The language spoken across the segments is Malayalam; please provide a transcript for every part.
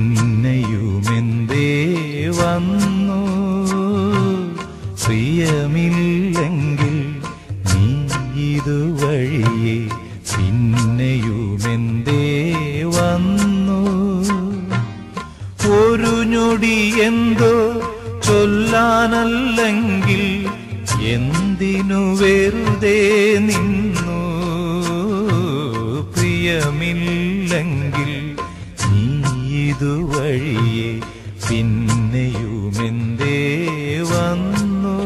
പിന്നെയുമെന്തേ വന്നു പ്രിയമില്ലെങ്കിൽ നീ ഇതുവഴിയെ പിന്നെയുമെന്തേ വന്നു ഒരു ഞൊടി എന്തോ ചൊല്ലാനല്ലെങ്കിൽ എന്തിനു വെറുതെ നിന്നു പ്രിയമില്ലെങ്കിൽ നീ ഇതുവഴിയെ പിന്നെയുമെന്തേ വന്നു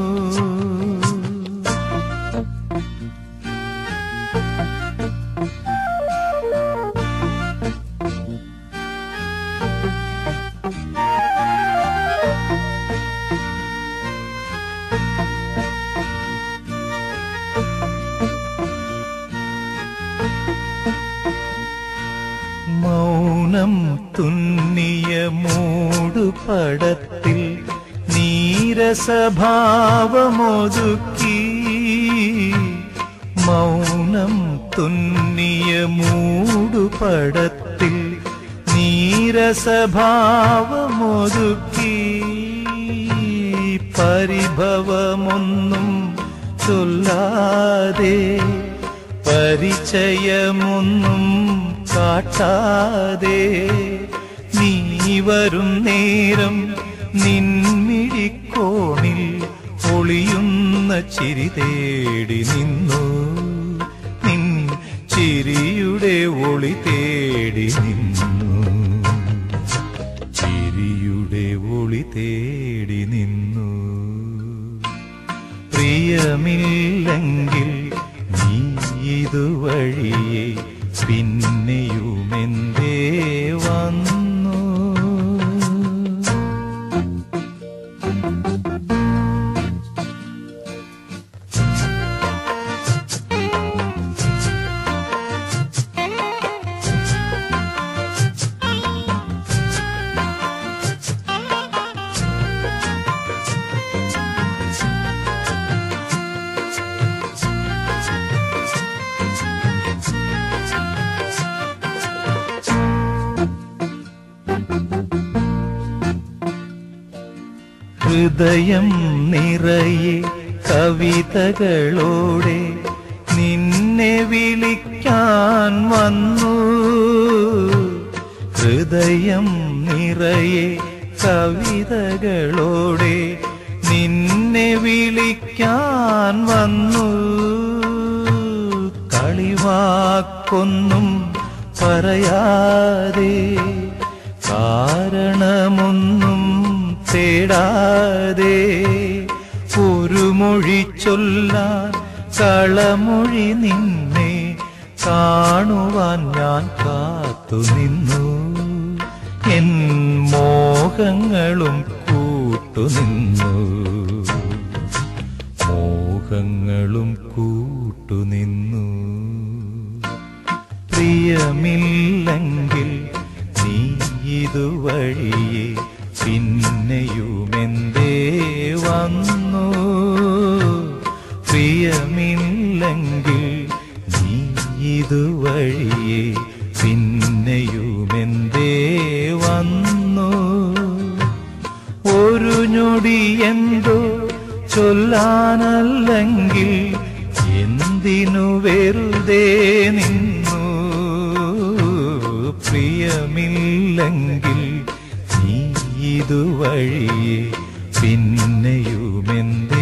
മൗനം തുന്നിയ മൂടുപടത്തിൽ നീരസഭാവമൊതുക്കി മൗനം തുന്നിയ മൂടുപടത്തിൽ നീരസഭാവമൊതുക്കി പരിഭവമൊന്നും ചൊല്ലാതെ പരിചയമൊന്നും കാട്ടാതെ നീ വരും നേരം നിൻമിഴിക്കോണിൽ ഒളിയുന്ന ചിരി തേടി നിന്നു നിൻ ചിരിയുടെ ഒളി തേടി നിന്നു ചിരിയുടെ ഒളി തേടി നിന്നു പ്രിയമില്ലെങ്കിൽ നീ ഇതുവഴിയെ പിന്നെയുമെന്തേ വന്നു ഹൃദയം നിറയെ കവിതകളോടെ നിന്നെ വിളിക്കാൻ വന്നു ഹൃദയം നിറയെ കവിതകളോടെ നിന്നെ വിളിക്കാൻ വന്നു കളിവാക്കൊന്നും പറയാതെ കാരണമൊന്നും തേടാതെ ഒരു മൊഴി ചൊല്ലാൻ കളമൊഴി നിന്നെ കാണുവാൻ ഞാൻ കാത്തു നിന്നു എൻ മോഹങ്ങളും കൂട്ടുനിന്നു മോഹങ്ങളും കൂട്ടുനിന്നു പ്രിയമില്ലെങ്കിൽ നീ ഇതുവഴിയെ പിന്നെയുമെന്തേ വന്നു പ്രിയമില്ലെങ്കിൽ നീ ഇതുവഴിയെ പിന്നെയുമെന്തേ വന്നു ഒരു ഞൊടി എന്തോ ചൊല്ലാനല്ലെങ്കിൽ എന്തിനു വെറുതെ നിന്നു പ്രിയമില്ലെങ്കിൽ നീ ഇതുവഴിയെ പിന്നെയുമെന്തേ